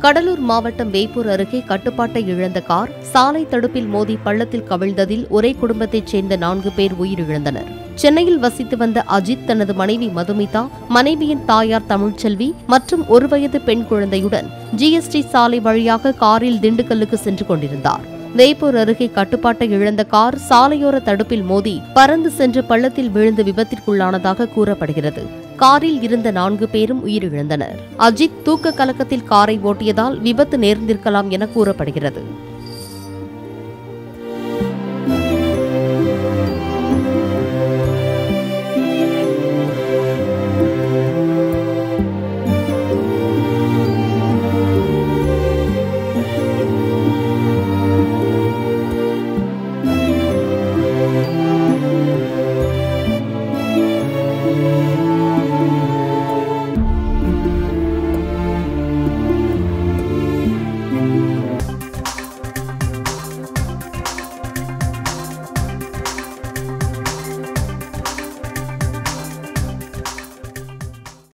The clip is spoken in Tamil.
கடலூர் மாவட்டம் வேப்பூர் அருகே கட்டுப்பாட்டை இழந்த கார் சாலை தடுப்பில் மோதி பள்ளத்தில் கவிழ்ந்ததில் ஒரே குடும்பத்தைச் சேர்ந்த நான்கு பேர் உயிரிழந்தனர் சென்னையில் வசித்து வந்த அஜித் தனது மனைவி மதுமிதா மனைவியின் தாயார் தமிழ்ச்செல்வி மற்றும் ஒரு வயது பெண் குழந்தையுடன் ஜிஎஸ்டி சாலை வழியாக காரில் திண்டுக்கல்லுக்கு சென்று கொண்டிருந்தார் வேப்பூர் அருகே கட்டுப்பாட்டை இழந்த கார் சாலையோர தடுப்பில் மோதி பறந்து சென்று பள்ளத்தில் விழுந்து விபத்திற்குள்ளானதாக கூறப்படுகிறது காரில் இருந்த நான்கு பேரும் உயிரிழந்தனர் அஜித் தூக்க கலக்கத்தில் காரை ஓட்டியதால் விபத்து நேர்ந்திருக்கலாம் என கூறப்படுகிறது